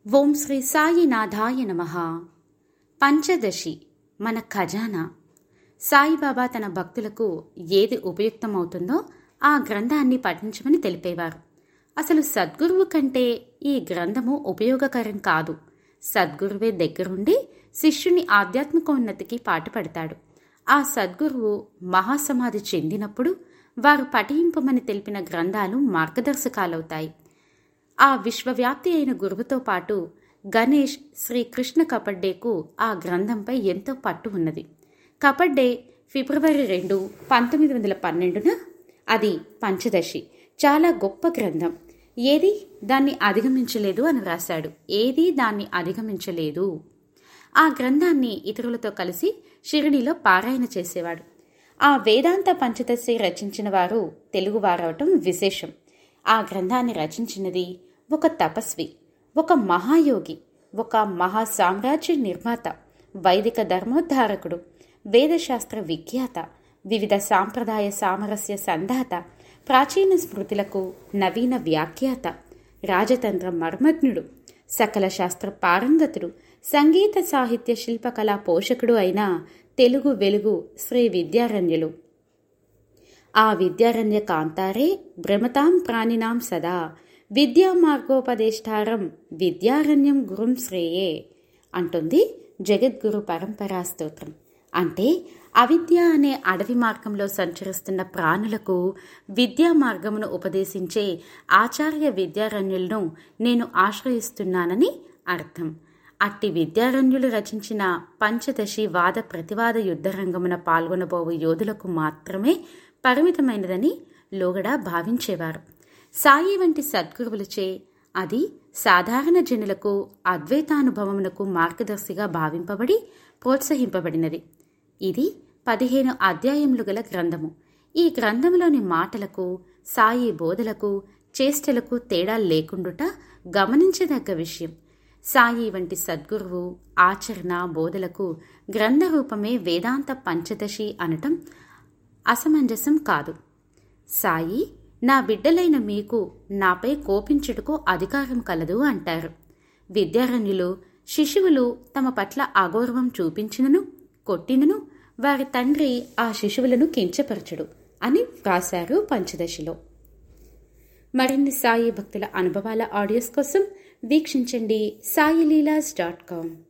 ఓం శ్రీ సాయినాథాయ నమ పంచదశి మన ఖజానా సాయిబాబా తన భక్తులకు ఏది ఉపయుక్తమవుతుందో ఆ గ్రంథాన్ని పఠించమని తెలిపేవారు అసలు సద్గురువు కంటే ఈ గ్రంథము ఉపయోగకరం కాదు సద్గురువే దగ్గరుండి శిష్యుని ఆధ్యాత్మిక ఉన్నతికి పాటుపడతాడు ఆ సద్గురువు మహాసమాధి చెందినప్పుడు వారు పఠింపమని తెలిపిన గ్రంథాలు మార్గదర్శకాలవుతాయి ఆ విశ్వవ్యాప్తి అయిన గురువుతో పాటు గణేష్ శ్రీకృష్ణ కపడ్డేకు ఆ గ్రంథంపై ఎంతో పట్టు ఉన్నది కపడ్డే ఫిబ్రవరి రెండు పంతొమ్మిది వందల పన్నెండున అది పంచదశి చాలా గొప్ప గ్రంథం ఏది దాన్ని అధిగమించలేదు అని రాశాడు ఏది దాన్ని అధిగమించలేదు ఆ గ్రంథాన్ని ఇతరులతో కలిసి షిరిడిలో పారాయణ చేసేవాడు ఆ వేదాంత పంచదశి రచించిన వారు తెలుగువారవటం విశేషం ఆ గ్రంథాన్ని రచించినది ఒక తపస్వి ఒక మహాయోగి ఒక మహా సామ్రాజ్య నిర్మాత వైదిక ధర్మోద్ధారకుడు వేదశాస్త్ర విఖ్యాత వివిధ సాంప్రదాయ సామరస్య సంధాత ప్రాచీన స్మృతులకు నవీన వ్యాఖ్యాత రాజతంత్ర మర్మజ్ఞుడు సకల శాస్త్ర పారంగతుడు సంగీత సాహిత్య శిల్పకళా పోషకుడు అయిన తెలుగు వెలుగు శ్రీ విద్యారణ్యులు ఆ విద్యారణ్య కాంతారే భ్రమతాం ప్రాణినాం సదా విద్యా మార్గోపదేష్టారం విద్యారణ్యం గురుం శ్రేయే అంటుంది జగద్గురు పరంపరా స్తోత్రం అంటే అవిద్య అనే అడవి మార్గంలో సంచరిస్తున్న ప్రాణులకు విద్యా మార్గమును ఉపదేశించే ఆచార్య విద్యారణ్యులను నేను ఆశ్రయిస్తున్నానని అర్థం అట్టి విద్యారణ్యులు రచించిన పంచదశి వాద ప్రతివాద యుద్ధరంగమున పాల్గొనబోవు యోధులకు మాత్రమే పరిమితమైనదని లోగడ భావించేవారు సాయి వంటి సద్గురువులచే అది సాధారణ జనులకు అద్వైతానుభవమునకు మార్గదర్శిగా భావింపబడి ప్రోత్సహింపబడినది ఇది పదిహేను అధ్యాయములు గల గ్రంథము ఈ గ్రంథంలోని మాటలకు సాయి బోధలకు చేష్టలకు తేడా లేకుండుట గమనించదగ్గ విషయం సాయి వంటి సద్గురువు ఆచరణ బోధలకు గ్రంథ రూపమే వేదాంత పంచదశి అనటం అసమంజసం కాదు సాయి నా బిడ్డలైన మీకు నాపై కోపించుటకు అధికారం కలదు అంటారు విద్యారణ్యులు శిశువులు తమ పట్ల అగౌరవం చూపించినను కొట్టినను వారి తండ్రి ఆ శిశువులను కించపరచుడు అని వ్రాశారు పంచదశిలో మరిన్ని సాయి భక్తుల అనుభవాల ఆడియోస్ కోసం వీక్షించండి సాయిలీలాస్ డాట్ కామ్